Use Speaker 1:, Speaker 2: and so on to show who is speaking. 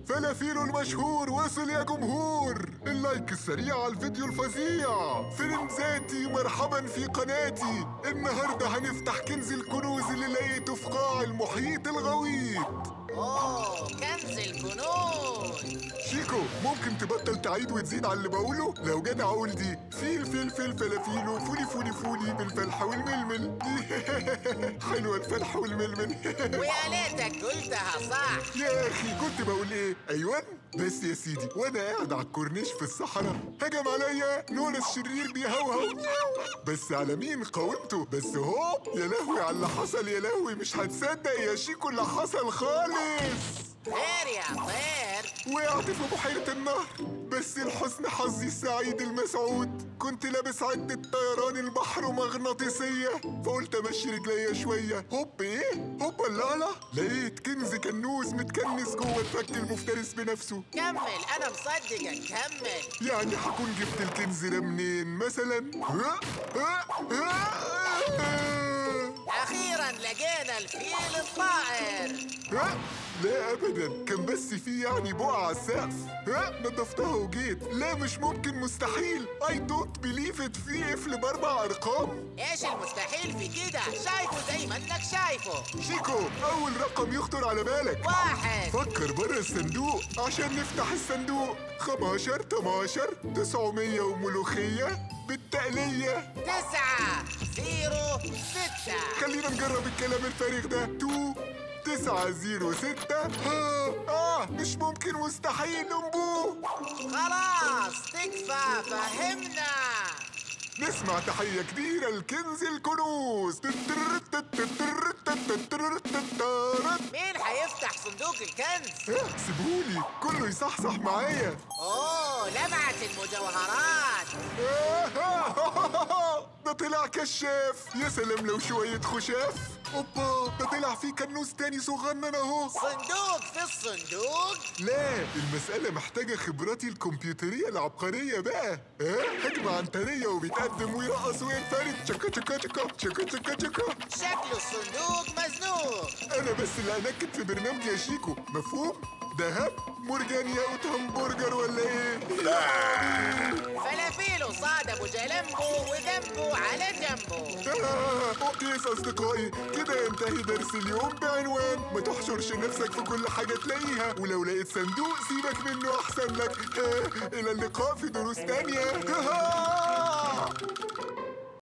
Speaker 1: فلافيلو المشهور وصل يا جمهور اللايك السريع على الفيديو الفظيع فرنزاتي مرحبا في قناتي النهاردة هنفتح كنز الكنوز اللي لقيته في قاع المحيط الغويط
Speaker 2: اوه كنز الكنوز
Speaker 1: شيكو ممكن تبطل تعيد وتزيد على اللي بقوله لو جدع اقول دي فيل فلفل فلافيلو فولي فولي فولي بالفلح والململ حلوة الفلح والململ
Speaker 2: ويا ليتك قلتها صح
Speaker 1: يا اخي كنت بقول ايه ايوان بس يا سيدي وانا قاعد على الكورنيش في الصحراء هجم عليا نونا الشرير بيهوهو بس على مين قاومته بس هو يا لهوي على اللي حصل يا لهوي مش هتصدق يا شيكو اللي حصل خالص
Speaker 2: خير يا طير
Speaker 1: وقعت في بحيرة النهر بس لحسن حظي السعيد المسعود كنت لابس عدة طيران البحر مغناطيسية فقلت امشي رجليا شوية هوب ايه؟ هوب لا لا لقيت كنز كنوز متكنس جوه الفك المفترس بنفسه
Speaker 2: كمل انا مصدقك كمل
Speaker 1: يعني هكون جبت الكنز ده منين مثلا؟ ها؟ ها؟ ها؟
Speaker 2: اخيرا لقينا الفيل الطائر
Speaker 1: ها؟ لا ابدا كان بس في يعني بقعة على السقف ها نضفتها وجيت لا مش ممكن مستحيل اي دونت بليف ات في قفل باربع ارقام
Speaker 2: ايش المستحيل في كده شايفه زي ما انك شايفه
Speaker 1: شيكو اول رقم يخطر على بالك
Speaker 2: واحد
Speaker 1: فكر بره الصندوق عشان نفتح الصندوق 15 18 900 وملوخية بالتقلية
Speaker 2: تسعة زيرو ستة
Speaker 1: خلينا نجرب الكلام الفارغ ده 2 9 0 6 ها اه مش ممكن مستحيل نبوه
Speaker 2: خلاص تكفى فهمنا
Speaker 1: نسمع تحية كبيرة لكنز الكنوز
Speaker 2: مين هيفتح صندوق الكنز
Speaker 1: ها، سيبهولي كله يصحصح معايا
Speaker 2: اوه لمعة المجوهرات
Speaker 1: ده طلع كشاف يا سلام لو شوية خشاف اوبا ده طلع فيه كنوز تاني صغنن اهو
Speaker 2: صندوق في الصندوق
Speaker 1: لا المسألة محتاجة خبراتي الكمبيوترية العبقرية بقى ها هجمة عنترية وبيتقدم ويرقص وينفرد تشكا تشكا تشكا تشكا تشكا تشكا
Speaker 2: شكله الصندوق مزنوق
Speaker 1: أنا بس اللي أنكد في برنامج يا شيكو مفهوم؟ دهب مرجان ياقوت همبرجر ولا إيه؟
Speaker 2: فلافيله صاد ابو جلمبو وذنبه على جنبه
Speaker 1: آه، اوكي يا أصدقائي كده ينتهي درس اليوم بعنوان ما تحشرش نفسك في كل حاجة تلاقيها ولو لقيت صندوق سيبك منه أحسن لك آه، إلى اللقاء في دروس تانية